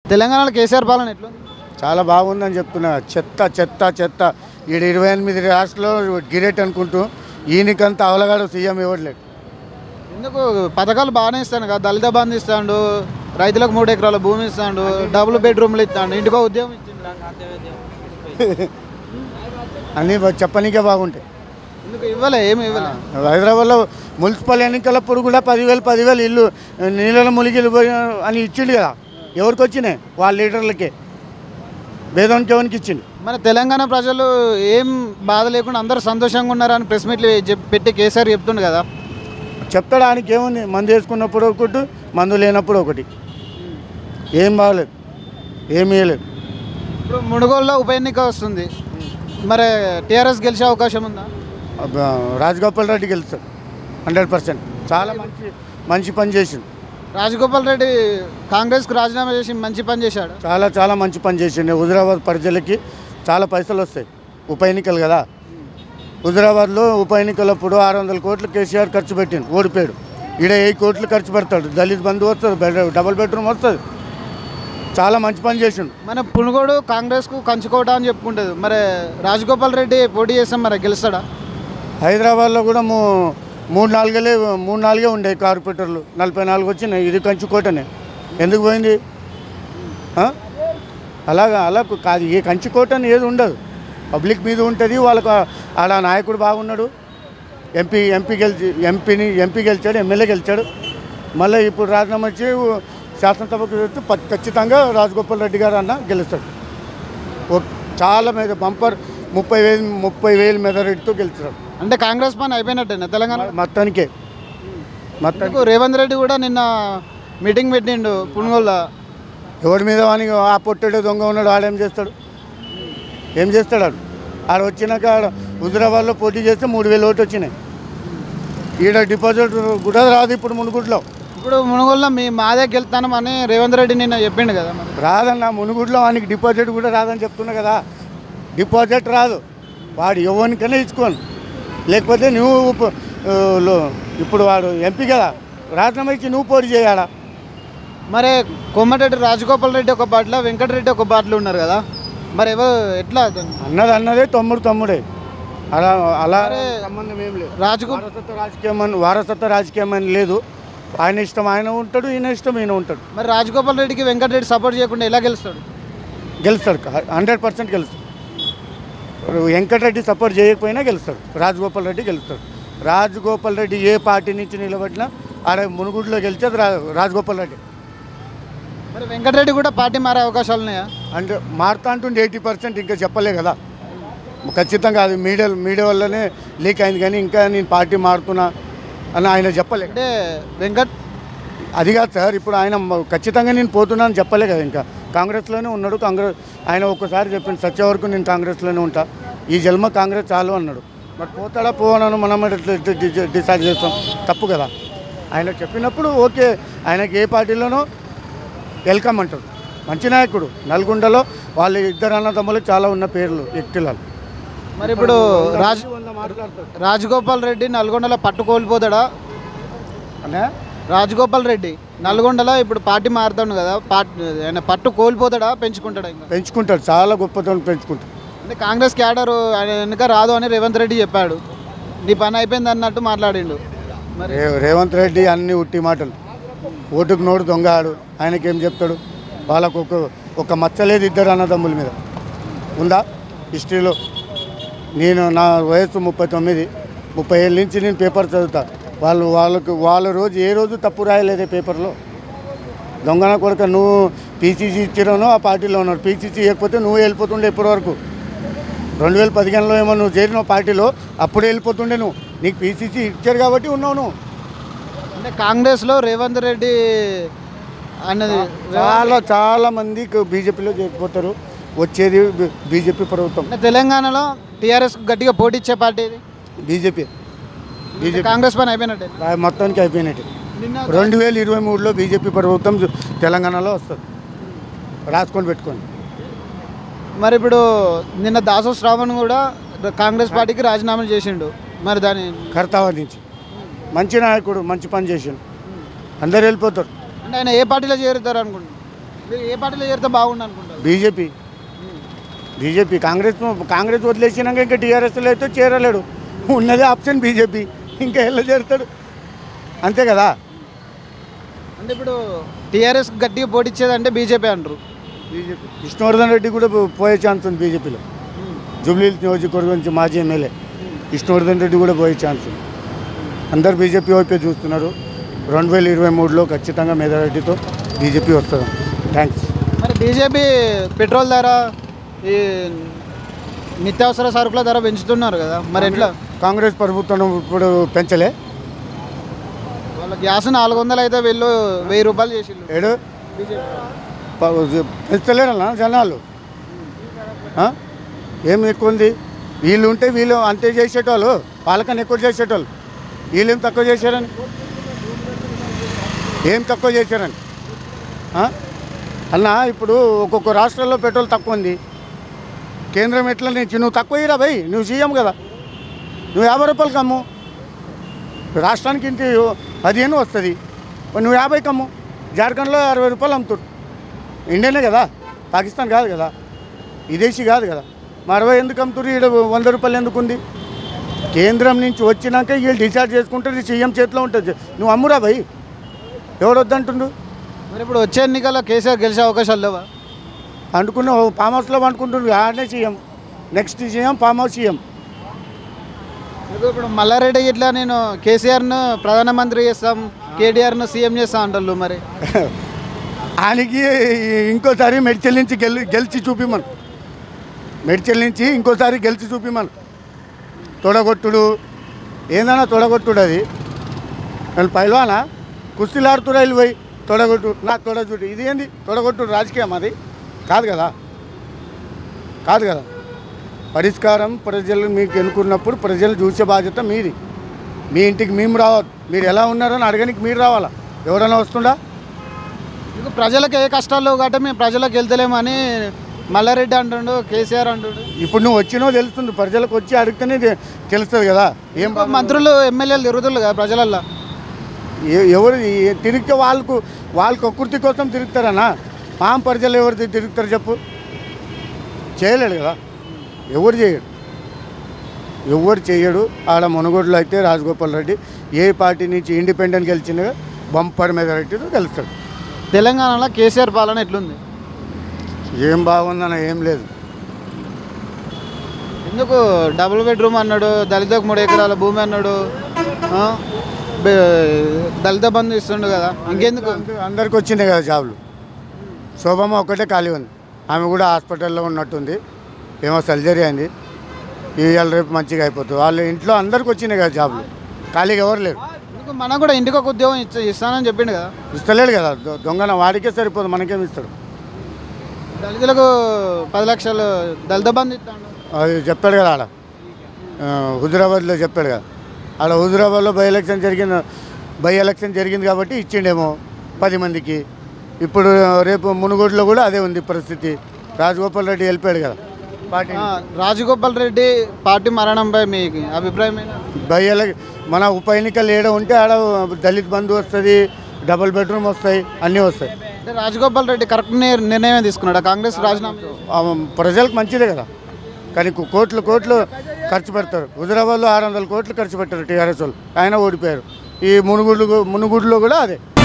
తెలంగాణలో కేసీఆర్ పాలన ఎట్లుంది చాలా బాగుందని చెప్తున్నా చెత్త చెత్త చెత్త ఈడ ఇరవై ఎనిమిది రాష్ట్రాల్లో గిరేట్ అనుకుంటూ ఈయనకంత అవలగాడు సీఎం ఇవ్వట్లేదు ఎందుకు పథకాలు బాగానే ఇస్తాను కదా దళిత బంధు ఇస్తాడు రైతులకు మూడు ఎకరాల భూమి ఇస్తాడు డబుల్ బెడ్రూమ్లు ఇస్తాడు ఇంటికో ఉద్యోగం ఇచ్చిండు అన్నీ బా- చెప్పనీకే బాగుంటాయి ఎందుకు ఇవ్వలే ఏమి ఇవ్వలే హైదరాబాద్లో మున్సిపల్ ఎన్నికలప్పుడు కూడా పదివేలు పదివేలు ఇల్లు నీళ్ళలో మునిగిలు పోయి అని ఇచ్చిండు కదా ఎవరికి వచ్చినాయి వాళ్ళ లీడర్లకే భేదానికి ఎవరికి ఇచ్చిండు మన తెలంగాణ ప్రజలు ఏం బాధ లేకుండా అందరూ సంతోషంగా ఉన్నారని ప్రెస్ మీట్లు చెప్- పెట్టి కేసీఆర్ చెప్తుండు కదా చెప్తాడు ఆయనకి ఏముంది మందు వేసుకున్నప్పుడు ఒకటి మందు లేనప్పుడు ఒకటి ఏం బాగలేదు ఏమీ లేదు ఇప్పుడు మునుగోలులో ఉప ఎన్నిక వస్తుంది మరి టీఆర్ఎస్ గెలిచే అవకాశం ఉందా అబ్బా, రాజగోపాల్ రెడ్డి గెలుస్తాడు హండ్రెడ్ పర్సెంట్ చాలా మంచి మంచి పని చేసిండు రాజగోపాల్ రెడ్డి కాంగ్రెస్కు రాజీనామా చేసి మంచి పని చేశాడు చాలా చాలా మంచి పని చేసిండు హుజరాబాద్ ప్రజలకి చాలా పైసలు వస్తాయి ఉప ఎన్నికలు కదా హుజరాబాద్లో ఉప ఎన్నికలప్పుడు ఆరు వందల కోట్లు కేసీఆర్ ఖర్చు పెట్టిండు ఓడిపోయాడు ఈడ వెయ్యి కోట్లు ఖర్చు పెడతాడు దళిత్ బంధు వస్తుంది బెడ్- డబుల్ బెడ్రూమ్ వస్తుంది చాలా మంచి పని చేసిండు మన పునుగోడు కాంగ్రెస్కు కంచుకోవటం అని చెప్పుకుంటుంది మరి రాజగోపాల్ రెడ్డి పోటీ చేస్తాం మరి గెలుస్తాడా హైదరాబాద్లో కూడా మూ మూడు నాలుగే మూడు నాలుగే ఉండే కార్పొరేటర్లు నలభై నాలుగు వచ్చినాయి ఇది కంచుకోటనే ఎందుకు పోయింది ఆ? అలాగా అలా కాదు ఏ కంచుకోటని ఏది ఉండదు పబ్లిక్ మీద ఉంటుంది వాళ్ళకు ఆడ నాయకుడు బాగున్నాడు ఎంపీ ఎంపీ గెలిచి ఎంపీని ఎంపీ గెలిచాడు ఎమ్మెల్యే గెలిచాడు మళ్ళీ ఇప్పుడు రాజీనామా వచ్చి శాసనసభకు వెళ్తే ప- ఖచ్చితంగా రాజగోపాల్ రెడ్డి గారు అన్న గెలుస్తాడు ఓ- చాలా మీద బంపర్ ముప్పై వేలు ముప్పై వేలు మెజారిటీతో గెలుస్తాడు అంటే కాంగ్రెస్ పని అయిపోయినట్టేనా తెలంగాణ మొత్తానికే మొత్తానికి ఎందుకు రేవంత్ రెడ్డి కూడా నిన్న మీటింగ్ పెట్టిండు పునుగోలులో ఎవడి మీద వానికి ఆ పొట్టడే దొంగ ఉన్నాడు ఆడేం చేస్తాడు ఏం చేస్తాడు ఆడు ఆడ వచ్చినాక ఆడ హుజరాబాద్లో పోటీ చేస్తే మూడు వేలు ఓటు వచ్చినాయి ఈడ డిపాజిట్ కూడా రాదు ఇప్పుడు మునుగుడ్లో ఇప్పుడు మునుగోలులో మీ మాదే గెలుతానం అని రేవంత్ రెడ్డి నిన్న చెప్పిండు కదా మరి రాదన్న మునుగుడ్లో వానికి డిపాజిట్ కూడా రాదని చెప్తున్నా కదా డిపాజిట్ రాదు వాడు ఎవరికైనా ఇచ్చుకోను లేకపోతే నువ్వు ఉప్- ఆ, లో- ఇప్పుడు వాడు ఎంపీ కదా రాజీనామా ఇచ్చి నువ్వు పోటీ చేయాలా మరి కొమ్మటిరెడ్డి రాజగోపాల్ రెడ్డి ఒక బాటలో వెంకటరెడ్డి ఒక బాటలో ఉన్నారు కదా మరి ఎవరు ఎట్లా అన్నది అన్నదే తమ్ముడు తమ్ముడే అలా అలా అరే, సంబంధం ఏం లేదు రాజగో వారసత్వ రాజకీయం అని వారసత్వ రాజకీయం అని లేదు ఆయన ఇష్టం ఆయన ఉంటాడు ఈయన ఇష్టం ఈయన ఉంటాడు మరి రాజగోపాల్ రెడ్డికి వెంకటరెడ్డి సపోర్ట్ చేయకుండా ఎలా గెలుస్తాడు గెలుస్తాడు హండ్రెడ్ పర్సెంట్ గెలుస్తాడు వెంకటరెడ్డి సపోర్ట్ చేయకపోయినా గెలుస్తాడు రాజగోపాల్ రెడ్డి గెలుస్తాడు రాజగోపాల్ రెడ్డి ఏ పార్టీ నుంచి నిలబడినా ఆడ మునుగుడిలో గెలిచేది రా రాజగోపాల్ రెడ్డి మరి వెంకటరెడ్డి కూడా పార్టీ మారే అవకాశాలు ఉన్నాయా అంటే మారుతా అంటుండే ఎయిటీ పర్సెంట్ ఇంకా చెప్పలే కదా ఖచ్చితంగా అది మీడియా మీడియా వల్లనే లీక్ అయింది కానీ ఇంకా నేను పార్టీ మారుతున్నా అని ఆయన చెప్పలే అంటే వెంకట్ అది కాదు సార్ ఇప్పుడు ఆయన మ- ఖచ్చితంగా నేను పోతున్నాను చెప్పలే కదా ఇంకా కాంగ్రెస్లోనే ఉన్నాడు కాంగ్రెస్ ఆయన ఒక్కసారి చెప్పింది సచ్చే వరకు నేను కాంగ్రెస్లోనే ఉంటా ఈ జన్మ కాంగ్రెస్ చాలు అన్నాడు మరి పోతాడా పోవనను మనం ఎట్లా డి- డి- డిసైడ్ చేస్తాం తప్పు కదా ఆయన చెప్పినప్పుడు ఓకే ఆయనకి ఏ పార్టీలోనో వెల్కమ్ అంటాడు మంచి నాయకుడు నల్గొండలో వాళ్ళ ఇద్దరు అన్నదమ్ములకు చాలా ఉన్న పేర్లు వ్యక్తులు మరి ఇప్పుడు రాజ్ మాట్లాడతాడు రాజగోపాల్ రెడ్డి నల్గొండలో పట్టు కోల్పోతాడా అనే రాజగోపాల్ రెడ్డి నల్గొండలో ఇప్పుడు పార్టీ మారుతాడు కదా పార్టీ ఆయన పట్టు కోల్పోతాడా పెంచుకుంటాడా ఇంకా పెంచుకుంటాడు చాలా గొప్పతనం పెంచుకుంటాడు అంటే కాంగ్రెస్ క్యాడర్ ఆయన వెనుక రాదు అని రేవంత్ రెడ్డి చెప్పాడు నీ పని అయిపోయింది అన్నట్టు మాట్లాడిండు మరి రే రేవంత్ రెడ్డి అన్ని ఉట్టి మాటలు ఓటుకు నోడు దొంగాడు ఆయనకేం చెప్తాడు వాళ్ళకు ఒక ఒక మచ్చలేదు ఇద్దరు అన్నదమ్ముల మీద ఉందా హిస్టరీలో నేను నా వయసు ముప్పై తొమ్మిది ముప్పై ఏళ్ళ నుంచి నేను పేపర్ చదువుతా వాళ్ళు వాళ్ళకు వాళ్ళ రోజు ఏ రోజు తప్పు రాయలేదే పేపర్లో దొంగన కొడుక నువ్వు పీసీసీ ఇచ్చిరానో ఆ పార్టీలో ఉన్నాడు పీసీసీ ఇవ్వకపోతే నువ్వు వెళ్ళిపోతుండే ఇప్పటి వరకు రెండు వేల పదిహేనులో ఏమో నువ్వు చేరిన పార్టీలో అప్పుడు వెళ్ళిపోతుండే నువ్వు నీకు పీసీసీ ఇచ్చారు కాబట్టి ఉన్నావు నువ్వు అంటే కాంగ్రెస్లో రేవంత్ రెడ్డి అన్నది చాలా చాలా మంది బీజేపీలో చేరిపోతారు వచ్చేది బీ- బీజేపీ ప్రభుత్వం అంటే తెలంగాణలో టీఆర్ఎస్ గట్టిగా పోటీ ఇచ్చే పార్టీ ఇది బీజేపీ అంటే కాంగ్రెస్ పని అయిపోయినట్టే ఆ మొత్తానికి అయిపోయినట్టు నిన్న రెండు వేల ఇరవై మూడులో బీజేపీ ప్రభుత్వం జు- తెలంగాణలో వస్తుంది రాసుకొని పెట్టుకోండి మరి ఇప్పుడు నిన్న దాసో శ్రావణ్ కూడా కాంగ్రెస్ పార్టీకి రాజీనామా చేసిండు మరి దాని కర్తావా నుంచి మంచి నాయకుడు మంచి పని చేసిండు అందరు వెళ్ళిపోతారు అంటే ఆయన ఏ పార్టీలో చేరుతారు అనుకుంటున్నారు మీరు ఏ పార్టీలో చేరితే బాగుండు అనుకుంటారు బీజేపీ బీజేపీ కాంగ్రెస్ కాంగ్రెస్ వదిలేసినాక ఇంకా టీఆర్ఎస్లో అయితే చేరలేడు ఉన్నదే ఆప్షన్ బీజేపీ ఇంకా ఎలా చేరుతాడు అంతే కదా అంటే ఇప్పుడు టీఆర్ఎస్ గట్టిగా పోటీచ్చేదంటే బీజేపీ అంటారు బీజేపీ విష్ణువర్ధన్ రెడ్డి కూడా పో- పోయే ఛాన్స్ ఉంది బీజేపీలో జూబ్లీ నియోజకవర్గం నుంచి మాజీ ఎమ్మెల్యే విష్ణువర్ధన్ రెడ్డి కూడా పోయే ఛాన్స్ ఉంది అందరు బీజేపీ వైపే చూస్తున్నారు రెండు వేల ఇరవై మూడులో ఖచ్చితంగా మెజారిటీతో బీజేపీ వస్తుంది థ్యాంక్స్ మరి బీజేపీ పెట్రోల్ ధర ఈ నిత్యావసర సరుకుల ధర పెంచుతున్నారు కదా మరి ఎట్లా కాంగ్రెస్ ప్రభుత్వం ఇప్పుడు పెంచలే వాళ్ళ గ్యాస్ నాలుగు వందలు అయితే వీళ్ళు వెయ్యి రూపాయలు చేసిండు ఏడు బీజేపీ ప- పెంచలేరన్నా జనాలు ఆ? ఏం ఎక్కువ ఉంది వీళ్ళు ఉంటే వీళ్ళు అంతే చేసేటోళ్ళు వాళ్ళకన్నా ఎక్కువ చేసేటోళ్ళు వీళ్ళు ఏం తక్కువ చేశారని ఏం తక్కువ చేశారని ఆ? అన్న ఇప్పుడు ఒక్కొక్క రాష్ట్రాల్లో పెట్రోల్ తక్కువ ఉంది కేంద్రం ఎట్లా నుంచి నువ్వు తక్కువ ఇరా భయ్ నువ్వు సీఎం కదా నువ్వు యాభై రూపాయలు కమ్ము రాష్ట్రానికి ఇంత పదిహేను వస్తుంది మరి నువ్వు యాభై కమ్ము జార్ఖండ్లో అరవై రూపాయలు అమ్ముతారు ఇండియనే కదా పాకిస్తాన్ కాదు కదా విదేశీ కాదు కదా మా అరవై ఎందుకు అమ్ముతారు ఈడ వంద రూపాయలు ఎందుకు ఉంది కేంద్రం నుంచి వచ్చినాక వీళ్ళు డిసైడ్ చేసుకుంటారు సీఎం చేతిలో ఉంటుంది నువ్వు అమ్మురా భయ్ ఎవడు వద్దంటుండు మరి ఇప్పుడు వచ్చే ఎన్నికల్లో కేసీఆర్ గెలిచే అవకాశాలు లేవా అనుకున్న ఫామ్ హౌస్లో అనుకుంటుండ్రు ఆడనే CM next CM farm house CM మీకు ఇప్పుడు మల్లారెడ్డి ఇట్లా నేను కేసీఆర్ను ప్రధానమంత్రి చేస్తాం కేటీఆర్ను సీఎం చేస్తాం అంటారు మరి ఆయనకి ఇంకోసారి మెడిచల్ నుంచి గెలి గెలిచి చూపిమను మెడిచల్ నుంచి ఇంకోసారి గెలిచి చూపిమను తొడగొట్టుడు ఏందన్నా తొడగొట్టుడు అది నేను పైల్వానా కుస్తీలాడుతురా వెళ్ళి పోయి తొడగొట్టు నా తొడగొట్టు ఇది ఏంది తొడగొట్టుడు రాజకీయం అది కాదు కదా కాదు కదా పరిష్కారం ప్రజలు మీకు ఎన్నుకున్నప్పుడు ప్రజలు చూసే బాధ్యత మీది మీ ఇంటికి మేము రావద్దు మీరు ఎలా ఉన్నారని అడగనికి మీరు రావాలా ఎవరైనా వస్తుండా మీకు ప్రజలకు ఏ కష్టాలు లేవు కాబట్టి మేము ప్రజలకు వెళ్తలేమని మల్లారెడ్డి అంటుండు కేసీఆర్ అంటుండు ఇప్పుడు నువ్వు వచ్చినో తెలుస్తుంది ప్రజలకు వచ్చి అడిగితేనే తె- తెలుస్తుంది కదా ఏం ఇంకా మంత్రులు ఎమ్మెల్యేలు తిరుగుతున్నారు కదా ప్రజలల్లో ఎ- ఎవరు ఎ- తిరిగితే వాళ్ళకు వాళ్ళకు ఒక్కృతి కోసం తిరుగుతారనా మాం ప్రజలు ఎవరు తి- తిరుగుతారు చెప్పు చేయలేడు కదా ఎవరు చేయడు ఎవరు చేయడు ఆడ మునుగోడులో అయితే రాజగోపాల్ రెడ్డి ఏ పార్టీ నుంచి ఇండిపెండెంట్ గెలిచిన బంపర్ మెజారిటీతో గెలుస్తాడు తెలంగాణలో కేసీఆర్ పాలన ఎట్లుంది ఏం బాగుందన్న ఏం లేదు ఎందుకు డబుల్ బెడ్రూమ్ అన్నాడు దళితకు మూడు ఎకరాల భూమి అన్నాడు ఆ? బె- దళిత బంధు ఇస్తుండు కదా ఇంకెందుకు అంద- అందరికి వచ్చింది కదా జాబ్లు శోభమ్మ ఒక్కటే ఖాళీ ఉంది ఆమె కూడా హాస్పిటల్లో ఉన్నట్టుంది ఏమో సర్జరీ అయింది ఇవాళ రేపు మంచిగా అయిపోతుంది వాళ్ళ ఇంట్లో అందరికి వచ్చినాయి కదా జాబ్లు ఖాళీగా ఎవరు లేరు ఎందుకు మనకు కూడా ఇంటికి ఒక ఉద్యోగం ఇచ్చ ఇస్తానని చెప్పిండు కదా ఇస్తలేడు కదా దొ- దొంగన వాడికే సరిపోదు మనకేం ఇస్తాడు దళితులకు పది లక్షలు దళిత బంధు ఇస్తాడు అది చెప్పాడు కదా ఆడ ఆ, హుజురాబాద్లో చెప్పాడు కదా ఆడ హుజురాబాద్లో బై ఎలక్షన్ జరిగింది బై ఎలక్షన్ జరిగింది కాబట్టి ఇచ్చిండేమో పది మందికి ఇప్పుడు రేపు మునుగోడులో కూడా అదే ఉంది పరిస్థితి రాజగోపాల్ రెడ్డి వెళ్ళిపోయాడు కదా పార్టీ ఆ, రాజగోపాల్ రెడ్డి పార్టీ మరణంపై మీ అభిప్రాయం ఏంటి? బై ఎల మన ఉప ఎన్నికలు ఏడ ఉంటే ఆడ దళిత్ బంధు వస్తుంది డబుల్ బెడ్రూమ్ వస్తాయి అన్నీ వస్తాయి అంటే రాజగోపాల్ రెడ్డి కరెక్ట్ నిర్- నిర్ణయం తీసుకున్నాడు కాంగ్రెస్ రాజీనామా చేసి. ఆ, ప్రజలకు మంచిదే కదా కానీ కు- కోట్లు కోట్లు ఖర్చు పెడతారు హుజరాబాద్లో ఆరు వందల కోట్లు ఖర్చు పెట్టారు టీఆర్ఎస్ వాళ్ళు ఆయన ఓడిపోయారు ఈ మునుగుడ్లు మునుగుడ్లో కూడా అదే